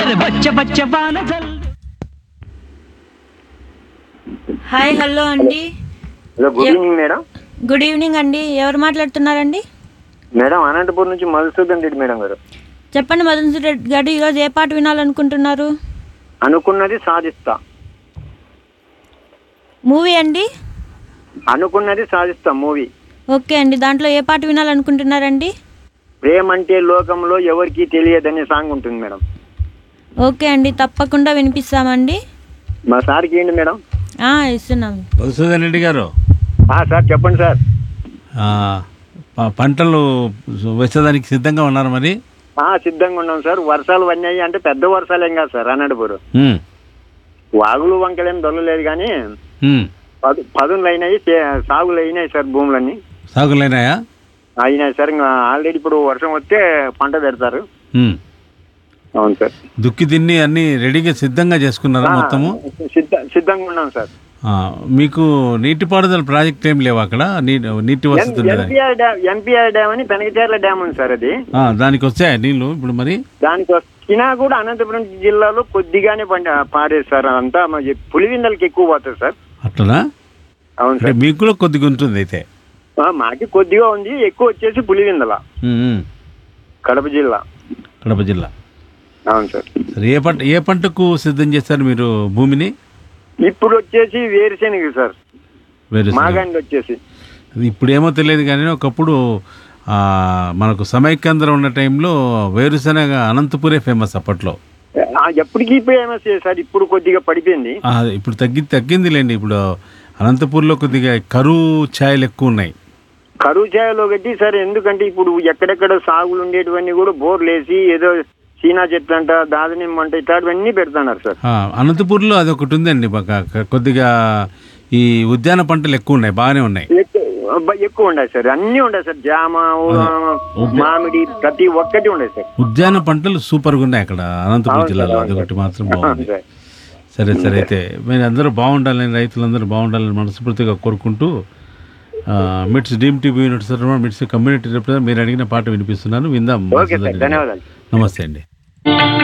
అరే బచ్చ బచ్చ వాన జల్లు హాయ్ హలో అండి hello good evening madam good evening అండి ఎవరు మాట్లాడుతున్నారండి మేడం అనంతపురం నుంచి మధుసూదన్ రెడ్డి మేడం గారు చెప్పండి మదన్ రెడ్డి గారు ఈరోజు ఏ పాట వినాలనుకుంటున్నారు అనుకున్నది సాధిస్తా మూవీ అండి అనుకున్నది సాధిస్తా మూవీ ఓకే అండి దాంట్లో ఏ పాట వినాలనుకుంటున్నారండి ప్రేమంటే లోకంలో ఎవరికీ తెలియదనే సాంగ్ ఉంటుంది మేడం ఓకే అండి తప్పకుండా వినిపిస్తామండి మా సార్కి ఏంటి మేడం ఆ, ఇస్తున్నాం మధుసూదన్ రెడ్డి గారు ఆ, సార్ చెప్పండి సార్ ఆ, ప- పంటలు వేసేదానికి సిద్ధంగా ఉన్నారు మరి ఆ, సిద్ధంగా ఉన్నాం సార్ వర్షాలు పడినాయి అంటే పెద్ద వర్షాలు ఏం కాదు సార్ అనంతపురం ఉమ్, వాగులు వంకలేం దొరలేదు కానీ ఉమ్. పదు పదునులు అయినాయి చే- సాగులు అయినాయి సార్ భూములన్నీ సాగులైనాయా అయినాయి సార్ ఇంకా ఆల్రెడీ ఇప్పుడు వర్షం వస్తే పంట పెడతారు ఉమ్. అవును సార్ దుక్కి తిన్ని అన్ని రెడీగా సిద్ధంగా చేసుకున్నారా మొత్తము సిద్ధ సిద్ధంగా ఉన్నాం సార్ ఆ, మీకు నీటిపారుదల ప్రాజెక్ట్ ఏం లేవు అక్కడ నీ నీటి వసతి ఉండదా ఎన్పిఆర్ డ్యామ్ ఎన్పిఆర్ డ్యామ్ అని పెనకచేర్ల డ్యామ్ ఉంది సార్ అది ఆ, దానికి వచ్చాయా నీళ్ళు ఇప్పుడు మరి దానికి వచ్చినా కూడా అనంతపురం జిల్లాలో కొద్దిగానే పండి పాడేది సార్ అంతా మరి పులివిందలకి ఎక్కువ పోతుంది సార్ అట్లనా అవును అంటే సార్ మీకు కూడా కొద్దిగా ఉంటుంది అయితే ఆ, మాకి కొద్దిగా ఉంది ఎక్కువ వచ్చేసి పులివిందల ఉమ్, ఉమ్. కడప జిల్లా కడప జిల్లా అవును సార్ సరే ఏ పంట ఏ పంటకు సిద్ధం చేస్తారు మీరు భూమిని ఇప్పుడు వచ్చేసి వేరుశెనగ సార్ వేరే మాగండి వచ్చేసి అది ఇప్పుడేమో తెలియదు కానీ ఒకప్పుడు ఆ, మనకు సమైక్యాంధ్ర ఉన్న టైంలో వేరుశనగ అనంతపురే ఫేమస్ అప్పట్లో ఆ, ఎప్పటికీ ఫేమస్ సార్ ఇప్పుడు కొద్దిగా పడిపోయింది ఆ, ఇప్పుడు తగ్గి తగ్గిందిలేండి ఇప్పుడు అనంతపూర్లో కొద్దిగా కరువు ఛాయలు ఎక్కువ ఉన్నాయి కరువు ఛాయలో కట్టి సార్ ఎందుకంటే ఇప్పుడు ఎక్కడెక్కడ సాగులు ఉండేటివన్నీ కూడా బోర్లు వేసి ఏదో చీనా చెట్లు అంట దాదనిమ్మ అంట ఇట్లాంటివన్నీ పెడుతున్నారు సార్ ఆ, అనంతపూర్లో అది ఒకటి ఉందండి బాగా క- కొద్దిగా ఈ ఉద్యాన పంటలు ఎక్కువ ఉన్నాయి బాగానే ఉన్నాయి ఎక్కు- అబ్బా, ఎక్కువ ఉండాలి సార్ అన్ని ఉండాలి సార్ జామ మామిడి ప్రతి ఒక్కటి ఉండాలి సార్ ఉద్యాన పంటలు సూపర్గా ఉన్నాయి అక్కడ అనంతపురం జిల్లాలో అదొకటి మాత్రం బాగుంది సార్ సరే సరే అయితే మీరు అందరూ బాగుండాలని రైతులందరూ బాగుండాలని మనస్ఫూర్తిగా కోరుకుంటూ ఆ, MITS deemed TV unit sir MITS community represent మీరు అడిగిన పాట వినిపిస్తున్నాను విందాం ఓకే సార్ ధన్యవాదాలు నమస్తే అండి